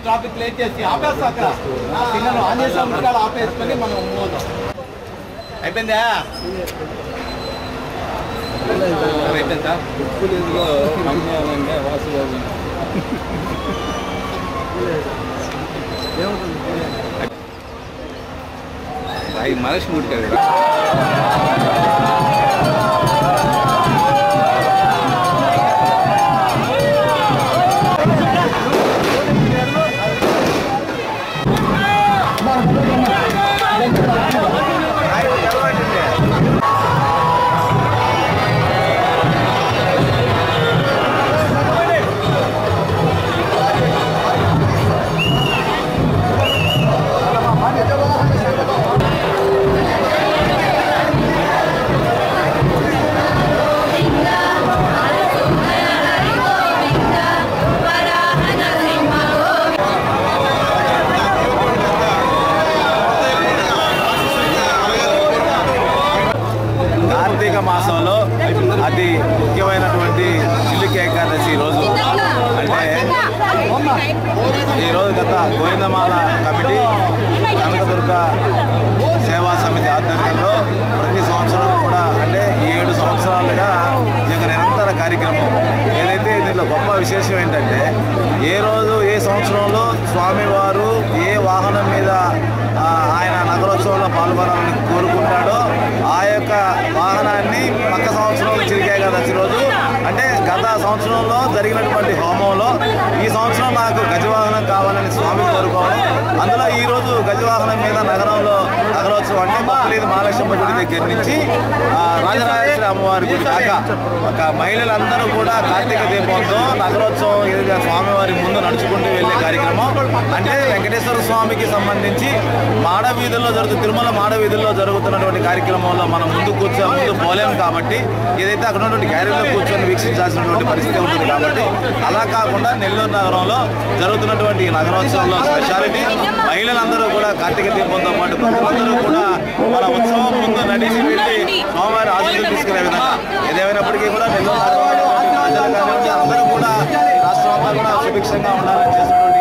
traffic late చేసి ఆపేస్తా అక్కడ signal on చేసి అక్కడ ఆపేసుకొని మనం మూవ్ అవుతాం అయిపోయిందా అయిపోయిందా ఐదు మనిషి ముడికారు కార్తీక మాసంలో అతి ముఖ్యమైనటువంటి చిల్లిక ఏకాదశి రోజు అంటే ఈ రోజు గత గోవిందమాల కమిటీ కనకదుర్గ సేవా సమితి ఆధ్వర్యంలో ప్రతి సంవత్సరం కూడా అంటే ఈ ఏడు సంవత్సరాలుగా ఈ యొక్క నిరంతర కార్యక్రమం ఏదైతే దీంట్లో గొప్ప విశేషం ఏంటంటే ఏ రోజు ఏ సంవత్సరంలో స్వామివారు ఏ వాహనం మీద ఆ, ఆయన నగరోత్సవంలో పాల్గొనాలని కోరుకుంటాడో ఆ యొక్క వాహనాన్ని పక్క సంవత్సరంలో చిరికాయ కదా రోజు అంటే గత సంవత్సరంలో జరిగినటువంటి హోమంలో ఈ సంవత్సరం నాకు గజవాహనం కావాలని స్వామి కోరుకోవడం అందులో ఈ రోజు గజవాహనం మీద నగరంలో నగరోత్సవం అంటే మొక్కలేదు మహాలక్ష్మి గుడి దగ్గర నుంచి ఆ, రాజరాజేశ్వరి అమ్మవారి గుడి దాకా ఒక మహిళలందరూ కూడా కార్తీక దీపంతో నగరోత్సవం ఏదైతే స్వామివారి ముందు నడుచుకుంటూ వెళ్ళే కార్యక్రమం అంటే వెంకటేశ్వర స్వామికి సంబంధించి మాడ వీధుల్లో జరుగుతు తిరుమల మాడ వీధుల్లో జరుగుతున్నటువంటి కార్యక్రమంలో మనం ముందు కూర్చో ముందు పోలేం కాబట్టి ఏదైతే అక్కడ ఉన్నటువంటి గ్యాలరీలో కూర్చొని వీక్షించాల్సినటువంటి పరిస్థితి ఉంటుంది కాబట్టి అలా కాకుండా నెల్లూరు నగరంలో జరుగుతున్నటువంటి ఈ నగరోత్సవంలో స్పెషాలిటీ మహిళలందరూ కూడా కార్తీక దీపంతో పాటు ప్రజలందరూ కూడా మన ఉత్సవం ముందు నడిచి వెళ్ళి స్వామివారి ఆశీస్సులు తీసుకునే విధంగా ఏదేమైనప్పటికీ కూడా నెల్లూరు నగరంలో ప్రజలు కానివ్వండి అందరూ కూడా ఈ రాష్ట్రం అంతా కూడా సుభిక్షంగా ఉండాలని చేసినటువంటి